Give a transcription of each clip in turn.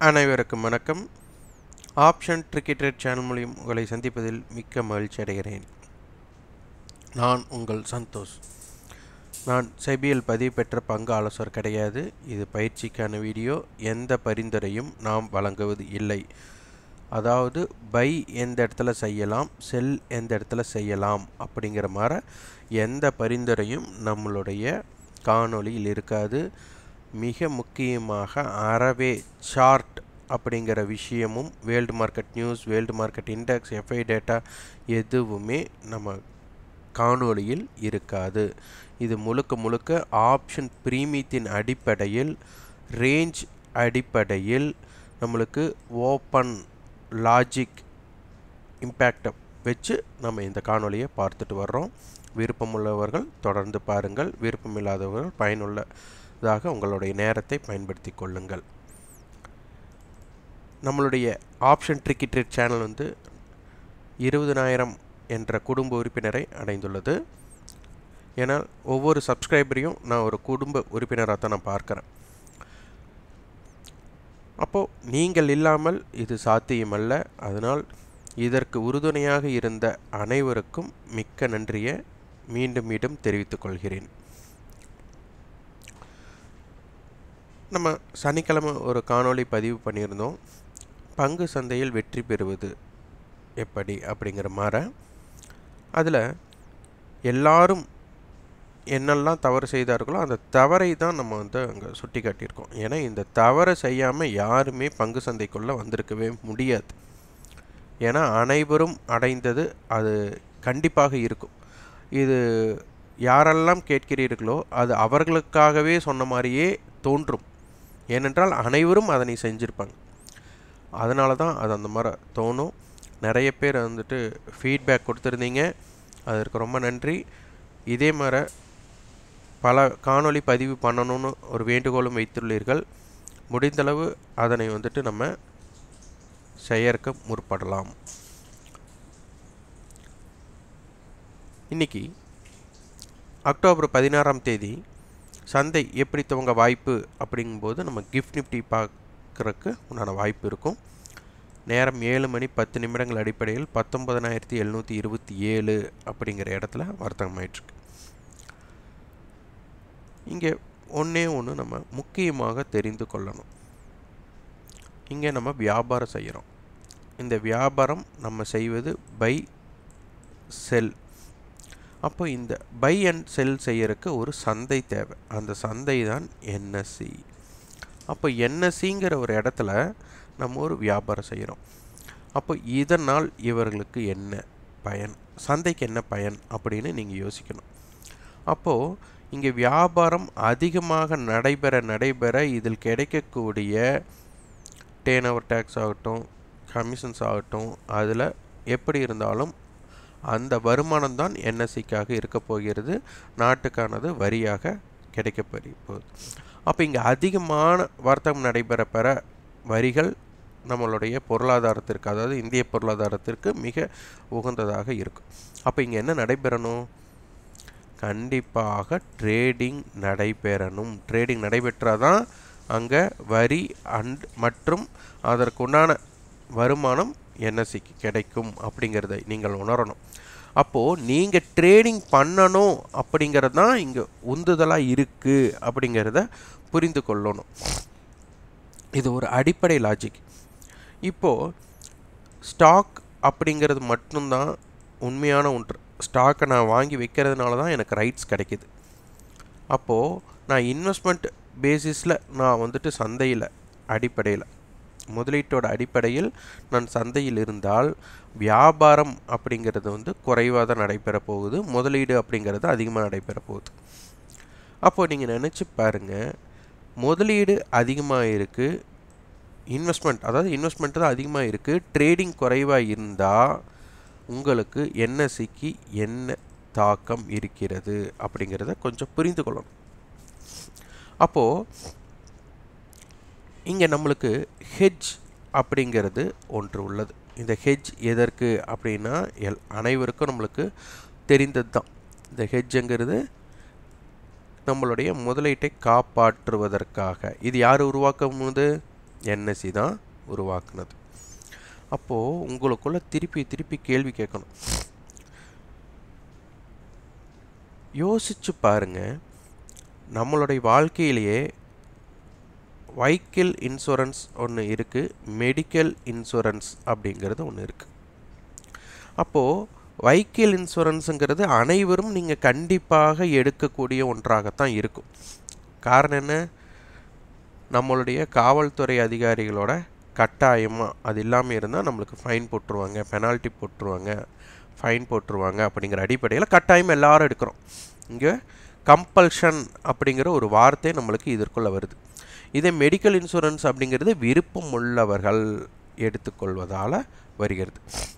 அனைவருக்கும் வணக்கம் option cricket channel மூலியம் உங்களை சந்திப்பதில் மிக்க மகிழ்ச்சி அடைகிறேன் நான் உங்கள் சந்தோஷ் நான் செபியில் பதிவு பெற்ற பங்கு ஆலோசகர் கிடையாது இது பயிற்சிக்கான வீடியோ எந்த பரிந்துரையும் நாம் வழங்குவது இல்லை அதாவது பை எந்த இடத்துல செய்யலாம் செல் எந்த இடத்துல செய்யலாம் அப்படிங்கிற மாதிரி எந்த பரிந்துரையும் நம்மளுடைய காணொளியில் இருக்காது மிக முக்கியமாக அறவே சார்ட் அப்படிங்கிற விஷயமும் world market news world market index FI data எதுவுமே நம்ம காணொளியில் இருக்காது இது முழுக்க முழுக்க ஆப்ஷன் பிரீமியத்தின் அடிப்படையில் ரேஞ்ச் அடிப்படையில் நம்மளுக்கு ஓப்பன் லாஜிக் இம்பேக்டை வச்சு நம்ம இந்த காணொளியை பார்த்துட்டு வர்றோம் விருப்பமுள்ளவர்கள் தொடர்ந்து பாருங்கள் விருப்பமில்லாதவர்கள் பயனுள்ளதாக உங்களுடைய நேரத்தை பயன்படுத்தி கொள்ளுங்கள் நம்மளுடைய ஆப்ஷன் ட்ரிக்கிட்ரேட் சேனல் வந்து இருபதனாயிரம் என்ற குடும்ப உறுப்பினரை அடைந்துள்ளது ஏன்னா ஒவ்வொரு சப்ஸ்கிரைபரையும் நான் ஒரு குடும்ப உறுப்பினராக தான் நான் பார்க்குறேன் அப்போது நீங்கள் இல்லாமல் இது சாத்தியமல்ல அதனால் இதற்கு உறுதுணையாக இருந்த அனைவருக்கும் மிக்க நன்றியை மீண்டும் மீண்டும் தெரிவித்துக் கொள்கிறேன் நம்ம சனிக்கிழமை ஒரு காணொளி பதிவு பண்ணியிருந்தோம் பங்கு சந்தையில் வெற்றி பெறுவது எப்படி அப்படிங்கிற மாதிரி அதில் எல்லாரும் என்னெல்லாம் தவறு செய்தார்களோ அந்த தவறை தான் நம்ம வந்து அங்கே சுட்டி காட்டியிருக்கோம் ஏன்னா இந்த தவறை செய்யாமல் யாருமே பங்கு சந்தைக்குள்ளே வந்திருக்கவே முடியாது ஏன்னா அனைவரும் அடைந்தது அது கண்டிப்பாக இருக்கும் இது யாரெல்லாம் கேட்கிறீர்களோ அது அவர்களுக்காகவே சொன்ன மாதிரியே தோன்றும் ஏனென்றால் அனைவரும் அதனை செஞ்சுருப்பாங்க அதனால தான் அது அந்த மாதிரி தோணும் நிறைய பேர் வந்துட்டு ஃபீட்பேக் கொடுத்துருந்தீங்க அதற்கு ரொம்ப நன்றி இதே மாதிரி பல காணொளி பதிவு பண்ணணும்னு ஒரு வேண்டுகோளும் வைத்துள்ளீர்கள் முடிந்தளவு அதனை வந்துட்டு நம்ம செயற்க முற்படலாம் இன்னைக்கு அக்டோபர் பதினாறாம் தேதி சந்தை எப்படி துவங்க வாய்ப்பு அப்படிங்கும்போது நம்ம கிஃப்ட் நிஃப்டி பார்க்குறக்கு உண்டான வாய்ப்பு இருக்கும் நேரம் ஏழு மணி பத்து நிமிடங்கள் அடிப்படையில் பத்தொன்பதனாயிரத்தி எழுநூற்றி இருபத்தி ஏழு அப்படிங்கிற இடத்துல வர்த்தகமாயிட்ருக்கு இங்கே ஒன்றே ஒன்று நம்ம முக்கியமாக தெரிந்து கொள்ளணும் இங்கே நம்ம வியாபாரம் செய்கிறோம் இந்த வியாபாரம் நம்ம செய்வது பை செல் அப்போ இந்த பை அண்ட் செல் செய்யறதுக்கு ஒரு சந்தை தேவை அந்த சந்தை தான் என்எஸ்சி அப்போ என்எஸ்சிங்கிற ஒரு இடத்துல நம்ம ஒரு வியாபாரம் செய்கிறோம் அப்போ இதனால் இவர்களுக்கு என்ன பயன் சந்தைக்கு என்ன பயன் அப்படின்னு நீங்கள் யோசிக்கணும் அப்போது இங்கே வியாபாரம் அதிகமாக நடைபெற நடைபெற இதில் கிடைக்கக்கூடிய டேன் ஓவர் டேக்ஸ் ஆகட்டும் கமிஷன்ஸ் ஆகட்டும் அதில் எப்படி இருந்தாலும் அந்த வருமானம் தான் என்எஸ்சிக்காக இருக்க போகிறது நாட்டுக்கானது வரியாக கிடைக்கப்பெறி போகுது அப்போ இங்கே அதிகமான வர்த்தகம் நடைபெற பெற வரிகள் நம்மளுடைய பொருளாதாரத்திற்கு அதாவது இந்திய பொருளாதாரத்திற்கு மிக உகந்ததாக இருக்கும் அப்போ இங்கே என்ன நடைபெறணும் கண்டிப்பாக ட்ரேடிங் நடைபெறணும் ட்ரேடிங் நடைபெற்றால் தான் அங்கே வரி அண்ட் மற்றும் அதற்குண்டான வருமானம் என்எஸ்சிக்கு கிடைக்கும் அப்படிங்கிறத நீங்கள் உணரணும் அப்போது நீங்கள் ட்ரேடிங் பண்ணணும் அப்படிங்கிறது தான் இங்கே உந்துதலாக இருக்குது அப்படிங்கிறத புரிந்து கொள்ளணும் இது ஒரு அடிப்படை லாஜிக் இப்போது ஸ்டாக் அப்படிங்கிறது மட்டும்தான் உண்மையான ஒன்று ஸ்டாக்கை நான் வாங்கி வைக்கிறதுனால தான் எனக்கு ரைட்ஸ் கிடைக்கிது அப்போது நான் இன்வெஸ்ட்மெண்ட் பேசிஸில் நான் வந்துட்டு சந்தையில் அடிப்படையில் முதலீட்டோட அடிப்படையில் நான் சந்தையில் இருந்தால் வியாபாரம் அப்படிங்கிறது வந்து குறைவாக தான் நடைபெற போகுது முதலீடு அப்படிங்கிறது அதிகமாக நடைபெற போகுது அப்போது நீங்கள் நினச்சி பாருங்கள் முதலீடு அதிகமாக இருக்குது இன்வெஸ்ட்மெண்ட் அதாவது இன்வெஸ்ட்மெண்ட் தான் அதிகமாக இருக்குது ட்ரேடிங் குறைவாக இருந்தால் உங்களுக்கு என்எஸ்சிக்கு என்ன தாக்கம் இருக்கிறது அப்படிங்கிறத கொஞ்சம் புரிந்து கொள்ளணும் அப்போது இங்கே நம்மளுக்கு ஹெஜ் அப்படிங்கிறது ஒன்று உள்ளது இந்த ஹெஜ் எதற்கு அப்படின்னா எல் அனைவருக்கும் நம்மளுக்கு தெரிந்தது தான் இந்த ஹெஜ்ஜுங்கிறது நம்மளுடைய முதலீட்டை காப்பாற்றுவதற்காக இது யார் உருவாக்கும் போது என்எஸ்சி தான் உருவாக்குனது அப்போது உங்களுக்குள்ள திருப்பி திருப்பி கேள்வி கேட்கணும் யோசிச்சு பாருங்க நம்மளுடைய வாழ்க்கையிலேயே வைக்கிள் இன்சூரன்ஸ் ஒன்று இருக்குது மெடிக்கல் இன்சூரன்ஸ் அப்படிங்கிறது ஒன்று இருக்குது அப்போது வைக்கிள் இன்சூரன்ஸுங்கிறது அனைவரும் நீங்கள் கண்டிப்பாக எடுக்கக்கூடிய ஒன்றாகத்தான் இருக்கும் காரணம் என்ன நம்மளுடைய காவல்துறை அதிகாரிகளோட கட்டாயமாக அது இல்லாமல் இருந்தால் நம்மளுக்கு ஃபைன் போட்டுருவாங்க பெனால்ட்டி போட்டுருவாங்க ஃபைன் போட்டுருவாங்க அப்படிங்கிற அடிப்படையில் கட்டாயம் எல்லாரும் எடுக்கிறோம் இங்கே கம்பல்ஷன் அப்படிங்கிற ஒரு வார்த்தை நம்மளுக்கு இதற்குள்ளே வருது இதே மெடிக்கல் இன்சூரன்ஸ் அப்படிங்கிறது விருப்பம் உள்ளவர்கள் எடுத்துக்கொள்வதால் வருகிறது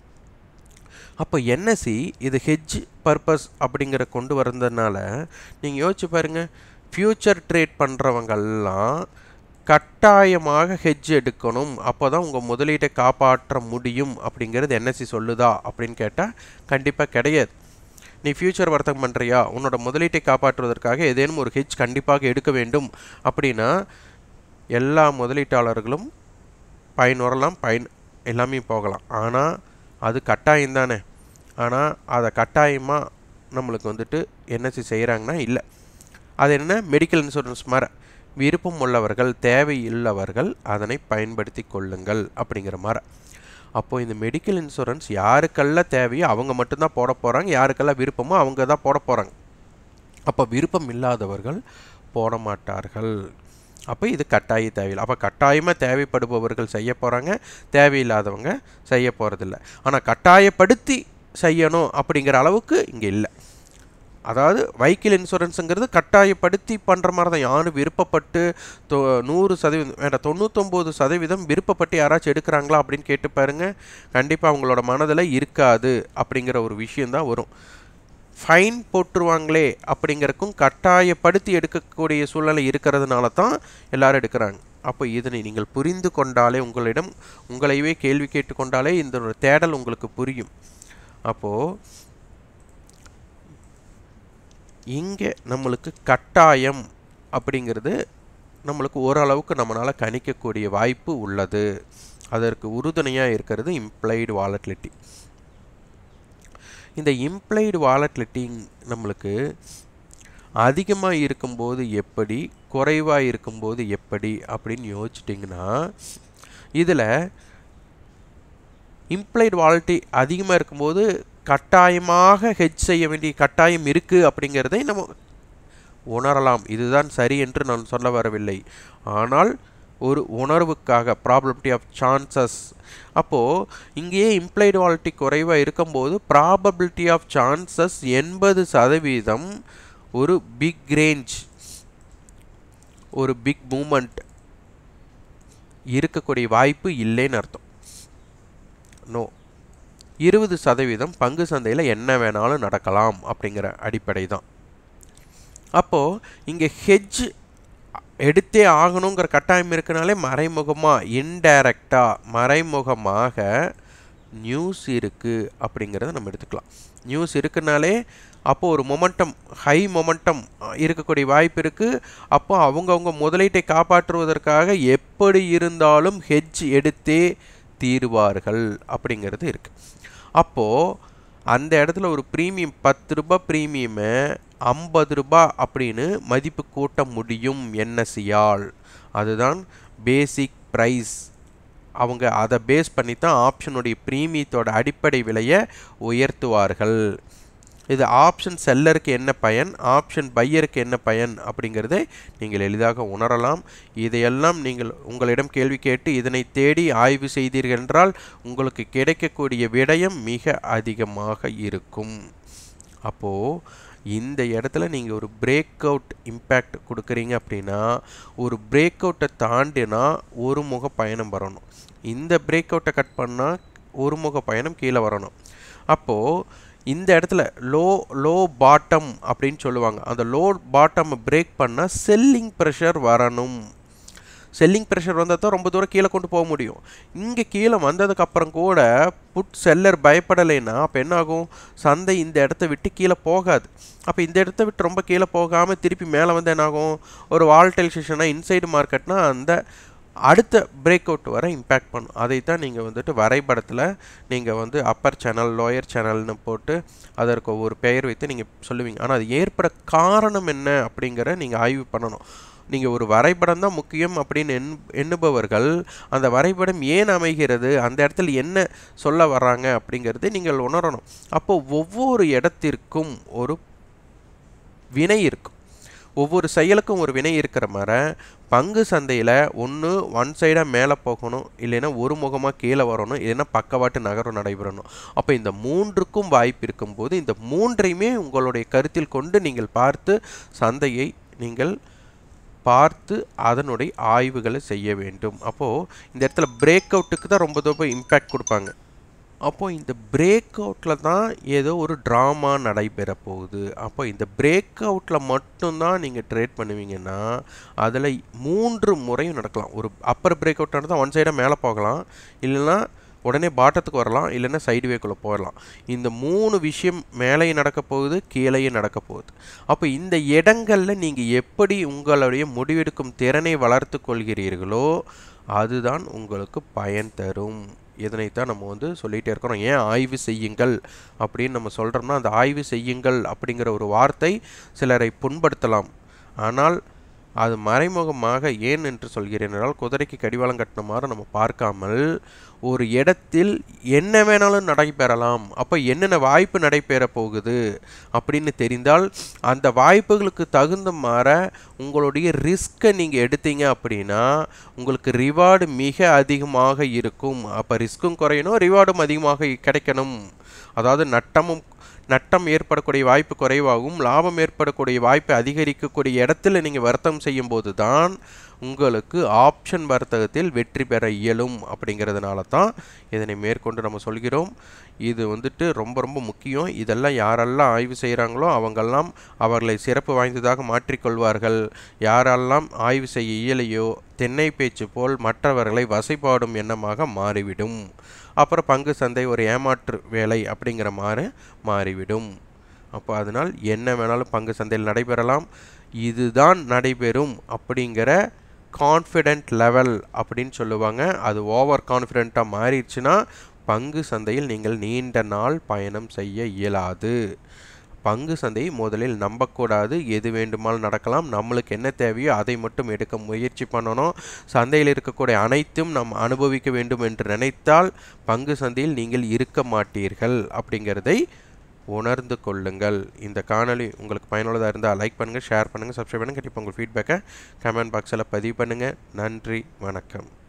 அப்போ என்எஸ்சி இது ஹெஜ் பர்பஸ் அப்படிங்கிற கொண்டு வரதுனால நீங்கள் யோசிச்சு பாருங்கள் ஃப்யூச்சர் ட்ரேட் பண்ணுறவங்கெல்லாம் கட்டாயமாக ஹெஜ் எடுக்கணும் அப்போ தான் உங்கள் முதலீட்டை காப்பாற்ற முடியும் அப்படிங்கிறது என்எஸ்சி சொல்லுதா அப்படின்னு கேட்டால் கண்டிப்பாக கிடையாது நீ ஃப்யூச்சர் வர்த்தகம் பண்ணுறியா உன்னோட முதலீட்டை காப்பாற்றுவதற்காக ஏதேனும் ஒரு ஹெஜ் கண்டிப்பாக எடுக்க வேண்டும் அப்படின்னா எல்லா முதலீட்டாளர்களும் பயனுறலாம் பயன் எல்லாமே போகலாம் ஆனால் அது கட்டாயம் தானே ஆனால் அதை கட்டாயமாக நம்மளுக்கு வந்துட்டு என்எஸ்சி செய்கிறாங்கன்னா இல்லை அது என்ன மெடிக்கல் இன்சூரன்ஸ் மாதிரி விருப்பம் உள்ளவர்கள் தேவையுள்ளவர்கள் அதனை பயன்படுத்தி கொள்ளுங்கள் அப்படிங்கிற மாதிரி அப்போது இந்த மெடிக்கல் இன்சூரன்ஸ் யாருக்கெல்லாம் தேவையோ அவங்க மட்டும்தான் போட போகிறாங்க யாருக்கெல்லாம் விருப்பமோ அவங்க தான் போட போகிறாங்க அப்போ விருப்பம் இல்லாதவர்கள் போட மாட்டார்கள் அப்போ இது கட்டாய தேவையில்லை அப்போ கட்டாயமாக தேவைப்படுபவர்கள் செய்ய போகிறாங்க தேவையில்லாதவங்க செய்ய போகிறதில்ல ஆனால் கட்டாயப்படுத்தி செய்யணும் அப்படிங்கிற அளவுக்கு இங்கே இல்லை அதாவது வைக்கிள் இன்சூரன்ஸுங்கிறது கட்டாயப்படுத்தி பண்ணுற மாதிரி தான் யாரும் விருப்பப்பட்டு தொ நூறு சதவீதம் வேண்டாம் தொண்ணூத்தொம்பது சதவீதம் விருப்பப்பட்டு யாராச்சும் எடுக்கிறாங்களா அப்படின்னு கேட்டு பாருங்க கண்டிப்பாக அவங்களோட மனதில் இருக்காது அப்படிங்கிற ஒரு விஷயந்தான் வரும் ஃபைன் போட்டுருவாங்களே அப்படிங்கிறக்கும் கட்டாயப்படுத்தி எடுக்கக்கூடிய சூழ்நிலை இருக்கிறதுனால தான் எல்லாரும் எடுக்கிறாங்க அப்போ இதனை நீங்கள் புரிந்து கொண்டாலே உங்களிடம் உங்களையவே கேள்வி கேட்டுக்கொண்டாலே இந்த ஒரு தேடல் உங்களுக்கு புரியும் அப்போது இங்கே நம்மளுக்கு கட்டாயம் அப்படிங்கிறது நம்மளுக்கு ஓரளவுக்கு நம்மளால் கணிக்கக்கூடிய வாய்ப்பு உள்ளது அதற்கு உறுதுணையாக இருக்கிறது இம்ப்ளைடு வாலட்டிலிட்டி இந்த இம்ப்ளைடு வாலட்டிலிட்டி நம்மளுக்கு அதிகமாக இருக்கும்போது எப்படி குறைவாக இருக்கும்போது எப்படி அப்படின்னு யோசிச்சிட்டிங்கன்னா இதில் இம்ப்ளைடு வாலட்டி அதிகமாக இருக்கும்போது கட்டாயமாக ஹெச் செய்ய வேண்டிய கட்டாயம் இருக்குது அப்படிங்கிறதை நம்ம உணரலாம் இதுதான் சரி என்று நான் சொல்ல வரவில்லை ஆனால் ஒரு உணர்வுக்காக ப்ராபபிலிட்டி ஆஃப் சான்சஸ் அப்போது இங்கேயே இம்ப்ளைடு வாலிட்டி குறைவாக இருக்கும்போது ப்ராபபிலிட்டி ஆஃப் சான்சஸ் எண்பது சதவீதம் ஒரு பிக் ரேஞ்ச் ஒரு பிக் மூமெண்ட் இருக்கக்கூடிய வாய்ப்பு இல்லைன்னு அர்த்தம் நோ இருபது சதவீதம் பங்கு சந்தையில் என்ன வேணாலும் நடக்கலாம் அப்படிங்கிற அடிப்படை தான் அப்போது இங்கே ஹெஜ் எடுத்தே ஆகணுங்கிற கட்டாயம் இருக்கனாலே மறைமுகமாக இன்டைரக்டாக மறைமுகமாக நியூஸ் இருக்குது அப்படிங்கிறத நம்ம எடுத்துக்கலாம் நியூஸ் இருக்குனாலே அப்போது ஒரு மொமெண்டம் ஹை மொமெண்டம் இருக்கக்கூடிய வாய்ப்பு இருக்குது அப்போ அவங்கவுங்க முதலீட்டை காப்பாற்றுவதற்காக எப்படி இருந்தாலும் ஹெஜ் எடுத்தே தீருவார்கள் அப்படிங்கிறது இருக்குது அப்போது அந்த இடத்துல ஒரு ப்ரீமியம் பத்து ரூபாய் ப்ரீமியமை ஐம்பது ரூபாய் அப்படின்னு மதிப்பு கூட்ட முடியும் என்எஸ்சியால் அதுதான் பேசிக் ப்ரைஸ் அவங்க அதை பேஸ் பண்ணி தான் ஆப்ஷனுடைய ப்ரீமியத்தோட அடிப்படை விலையை உயர்த்துவார்கள் இது ஆப்ஷன் செல்லருக்கு என்ன பயன் ஆப்ஷன் பையருக்கு என்ன பயன் அப்படிங்கிறதை நீங்கள் எளிதாக உணரலாம் இதையெல்லாம் நீங்கள் உங்களிடம் கேள்வி கேட்டு இதனை தேடி ஆய்வு செய்தீர்கள் என்றால் உங்களுக்கு கிடைக்கக்கூடிய விடயம் மிக அதிகமாக இருக்கும் அப்போது இந்த இடத்துல நீங்கள் ஒரு பிரேக் அவுட் இம்பேக்ட் கொடுக்குறீங்க அப்படின்னா ஒரு பிரேக் அவுட்டை தாண்டினா ஒரு முக பயணம் வரணும் இந்த பிரேக் அவுட்டை கட் பண்ணால் ஒரு முக பயணம் கீழே வரணும் அப்போது இந்த இடத்துல லோ லோ பாட்டம் அப்படின்னு சொல்லுவாங்க அந்த லோ பாட்டம் பிரேக் பண்ணால் செல்லிங் ப்ரெஷர் வரணும் செல்லிங் ப்ரெஷர் வந்தால் தான் ரொம்ப தூரம் கீழே கொண்டு போக முடியும் இங்கே கீழே வந்ததுக்கப்புறம் கூட புட் செல்லர் பயப்படலைன்னா அப்போ என்ன ஆகும் சந்தை இந்த இடத்த விட்டு கீழே போகாது அப்போ இந்த இடத்த விட்டு ரொம்ப கீழே போகாமல் திருப்பி மேலே வந்து என்ன ஆகும் ஒரு வால்டைல் செஷனாக இன்சைடு மார்க்கெட்னா அந்த அடுத்த பிரேக் அவுட் வர இம்பேக்ட் பண்ணும் அதைத்தான் நீங்கள் வந்துட்டு வரைபடத்தில் நீங்கள் வந்து அப்பர் சேனல் லோயர் சேனல்னு போட்டு அதற்கு ஒரு பெயர் வைத்து நீங்கள் சொல்லுவீங்க ஆனால் அது ஏற்பட காரணம் என்ன அப்படிங்கிற நீங்கள் ஆய்வு பண்ணணும் நீங்கள் ஒரு வரைபடம் தான் முக்கியம் அப்படின்னு எண் எண்ணுபவர்கள் அந்த வரைபடம் ஏன் அமைகிறது அந்த இடத்துல என்ன சொல்ல வர்றாங்க அப்படிங்கிறது நீங்கள் உணரணும் அப்போ ஒவ்வொரு இடத்திற்கும் ஒரு வினை இருக்கும் ஒவ்வொரு செயலுக்கும் ஒரு வினை இருக்கிற மாதிரி பங்கு சந்தையில் ஒன்று ஒன் சைடாக மேலே போகணும் இல்லைன்னா ஒரு முகமாக கீழே வரணும் இல்லைன்னா பக்கவாட்டு நகரம் நடைபெறணும் அப்போ இந்த மூன்றுக்கும் வாய்ப்பு இருக்கும்போது இந்த மூன்றையுமே உங்களுடைய கருத்தில் கொண்டு நீங்கள் பார்த்து சந்தையை நீங்கள் பார்த்து அதனுடைய ஆய்வுகளை செய்ய வேண்டும் அப்போது இந்த இடத்துல பிரேக் அவுட்டுக்கு தான் ரொம்ப ரொம்ப இம்பேக்ட் கொடுப்பாங்க அப்போது இந்த பிரேக் அவுட்டில் தான் ஏதோ ஒரு ட்ராமா நடைபெற போகுது அப்போ இந்த பிரேக் அவுட்டில் மட்டும்தான் நீங்கள் ட்ரேட் பண்ணுவீங்கன்னா அதில் மூன்று முறையும் நடக்கலாம் ஒரு அப்பர் பிரேக் அவுட் நடந்தால் ஒன் சைடாக மேலே போகலாம் இல்லைன்னா உடனே பாட்டத்துக்கு வரலாம் இல்லைன்னா சைடு வேக்குள்ளே போயிடலாம் இந்த மூணு விஷயம் மேலேயும் நடக்க போகுது கீழேயும் நடக்க போகுது அப்போ இந்த இடங்களில் நீங்கள் எப்படி உங்களுடைய முடிவெடுக்கும் திறனை வளர்த்து கொள்கிறீர்களோ அதுதான் உங்களுக்கு பயன் தரும் இதனைத்தான் நம்ம வந்து சொல்லிகிட்டே இருக்கிறோம் ஏன் ஆய்வு செய்யுங்கள் அப்படின்னு நம்ம சொல்கிறோம்னா அந்த ஆய்வு செய்யுங்கள் அப்படிங்கிற ஒரு வார்த்தை சிலரை புண்படுத்தலாம் ஆனால் அது மறைமுகமாக ஏன் என்று சொல்கிறேன் என்றால் குதிரைக்கு கடிவாளம் கட்டின மாதிரி நம்ம பார்க்காமல் ஒரு இடத்தில் என்ன வேணாலும் நடைபெறலாம் அப்போ என்னென்ன வாய்ப்பு நடைபெற போகுது அப்படின்னு தெரிந்தால் அந்த வாய்ப்புகளுக்கு தகுந்த மாற உங்களுடைய ரிஸ்க்கை நீங்கள் எடுத்தீங்க அப்படின்னா உங்களுக்கு ரிவார்டு மிக அதிகமாக இருக்கும் அப்போ ரிஸ்க்கும் குறையணும் ரிவார்டும் அதிகமாக கிடைக்கணும் அதாவது நட்டமும் நட்டம் ஏற்படக்கூடிய வாய்ப்பு குறைவாகவும் லாபம் ஏற்படக்கூடிய வாய்ப்பு அதிகரிக்கக்கூடிய இடத்துல நீங்கள் வர்த்தகம் செய்யும்போது தான் உங்களுக்கு ஆப்ஷன் வர்த்தகத்தில் வெற்றி பெற இயலும் அப்படிங்கிறதுனால தான் இதனை மேற்கொண்டு நம்ம சொல்கிறோம் இது வந்துட்டு ரொம்ப ரொம்ப முக்கியம் இதெல்லாம் யாரெல்லாம் ஆய்வு செய்கிறாங்களோ அவங்கெல்லாம் அவர்களை சிறப்பு வாய்ந்ததாக மாற்றிக்கொள்வார்கள் யாரெல்லாம் ஆய்வு செய்ய இயலையோ தென்னை பேச்சு போல் மற்றவர்களை வசைப்பாடும் எண்ணமாக மாறிவிடும் அப்புறம் பங்கு சந்தை ஒரு ஏமாற்று வேலை அப்படிங்கிற மாதிரி மாறிவிடும் அப்போ அதனால் என்ன வேணாலும் பங்கு சந்தையில் நடைபெறலாம் இதுதான் நடைபெறும் அப்படிங்கிற கான்ஃபிடென்ட் லெவல் அப்படின்னு சொல்லுவாங்க அது ஓவர் கான்ஃபிடென்ட்டாக மாறிடுச்சுன்னா பங்கு சந்தையில் நீங்கள் நீண்ட நாள் பயணம் செய்ய இயலாது பங்கு சந்தையை முதலில் நம்பக்கூடாது எது வேண்டுமானாலும் நடக்கலாம் நம்மளுக்கு என்ன தேவையோ அதை மட்டும் எடுக்க முயற்சி பண்ணணும் சந்தையில் இருக்கக்கூடிய அனைத்தும் நாம் அனுபவிக்க வேண்டும் என்று நினைத்தால் பங்கு சந்தையில் நீங்கள் இருக்க மாட்டீர்கள் அப்படிங்கிறதை உணர்ந்து கொள்ளுங்கள் இந்த காணொளி உங்களுக்கு பயனுள்ளதாக இருந்தால் லைக் பண்ணுங்கள் ஷேர் பண்ணுங்கள் சப்ஸ்கிரைப் பண்ணுங்கள் கண்டிப்பாக உங்கள் ஃபீட்பேக்கை கமெண்ட் பாக்ஸில் பதிவு பண்ணுங்கள் நன்றி வணக்கம்